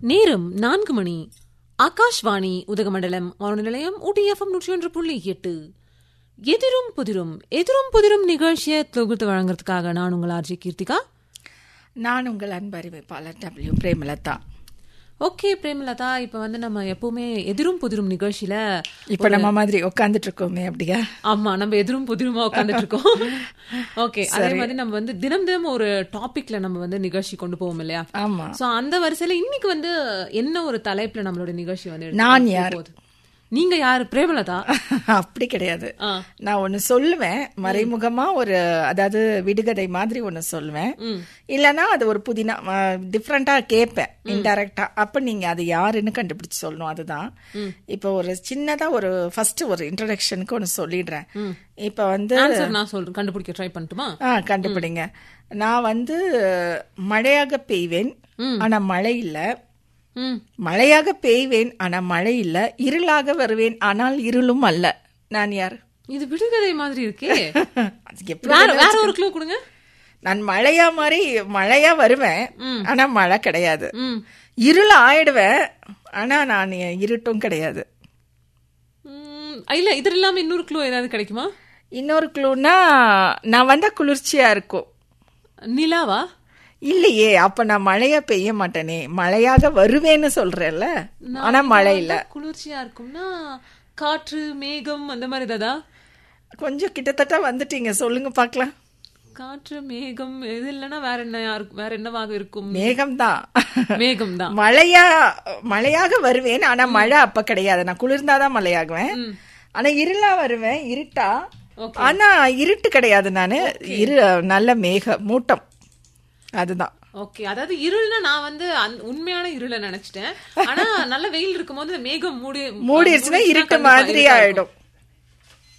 நேரம் நான்கு மணி ஆகாஷ்வாணி உதகமண்டலம் வானொலி நிலையம் ஊட்டி எஃப்எம் நூற்றி ஒன்று புள்ளி எட்டு எதிரும் புதிரும் எதிரும் புதிரும் நிகழ்ச்சியை தொகுத்து வழங்குறதுக்காக நான் உங்கள் ஆர்ஜி கீர்த்திகா நான் உங்கள் அன்பு அறிவிப்பாளர் டபிள்யூ பிரேமலதா ஓகே பிரேமலதா இப்ப வந்து நம்ம எப்பவுமே எதிரும் புதிரும் நிகழ்ச்சியில இப்ப நம்ம மாதிரி உட்காந்துட்டு இருக்கோமே அப்படியா ஆமா நம்ம எதிரும் புதிருமா உட்காந்துட்டு இருக்கோம் ஓகே அதே மாதிரி நம்ம வந்து தினம் தினம் ஒரு டாபிக்ல நம்ம வந்து நிகழ்ச்சி கொண்டு போவோம் இல்லையா ஆமா சோ அந்த வரிசையில இன்னைக்கு வந்து என்ன ஒரு தலைப்புல நம்மளோட நிகழ்ச்சி வந்து எடுத்து நான் போக யார்? போகுது? நீங்க யாரு பிரேமலதா அப்படி கிடையாது ஆ. நான் ஒன்னு சொல்லுவேன் மறைமுகமா ஒரு அதாவது விடுகதை மாதிரி ஒன்னு சொல்லுவேன் இல்லனா அது ஒரு புதினா டிஃப்ரெண்டா கேட்பேன் இன்டைரக்டா அப்ப நீங்க அது யாருன்னு கண்டுபிடிச்சு சொல்லணும் அதுதான் இப்ப ஒரு சின்னதா ஒரு ஃபர்ஸ்ட் ஒரு இன்ட்ரடக்ஷனுக்கு ஒன்னு சொல்லிடுறேன் இப்ப வந்து ஆன்சர் நான் சொல்றேன் கண்டுபிடிக்க ட்ரை பண்ணட்டுமா ஆ கண்டுபிடிங்க நான் வந்து மழையாக பெய்வேன் ஆனா மழை இல்ல ம் மழையாக பெய்வேன் ஆனா மழை இல்ல இருளாக வருவேன் ஆனால் இருளும் அல்ல நான் யார் இது விடுகதை மாதிரி இருக்கே அது எப்படி வேற வேற ஒரு க்ளூ கொடுங்க நான் மழையா மாதிரி மழையா வருவேன் ஆனா மழை கிடையாது ம் இருள் ஆயிடுவேன் ஆனா நான் இருட்டும் கிடையாது ம், இல்ல இது இல்லாம இன்னொரு க்ளூ ஏதாவது கிடைக்குமா இன்னொரு க்ளூனா நான் வந்தா குளிர்ச்சியா இருக்கும் நிலாவா இல்லையே அப்ப நான் மழையா பெய்ய மாட்டேனே மழையாக வருவேன்னு சொல்றேன்ல ஆனா மழை இல்ல குளிர்ச்சியா இருக்கும்னா காற்று மேகம் அந்த மாதிரி ஏதாதா கொஞ்சம் கிட்டத்தட்ட வந்துட்டீங்க சொல்லுங்க பார்க்கலாம் காற்று மேகம் இது இல்லைன்னா வேற என்ன யாருக்கு வேற என்னவாக இருக்கும் மேகம்தான் மேகம் தான் மழையா மழையாக வருவேன் ஆனா மழை அப்ப கிடையாது நான் குளிர்ந்தாதான் மழையாகுவேன் ஆனா இருளா வருவேன் இருட்டா ஆனா இருட்டு கிடையாது நானு இரு நல்ல மேக மூட்டம் அதுதான் ஓகே அதாவது இருள்னா நான் வந்து அந்த உண்மையான இருளை நினைச்சிட்டேன் ஆனா நல்ல வெயில் இருக்கும்போது மேகம் மூடி மூடிடுச்சுன்னா இருட்டு கண்டிப்பா மாதிரி இருட்டா ஆயிடும் இருக்கும்.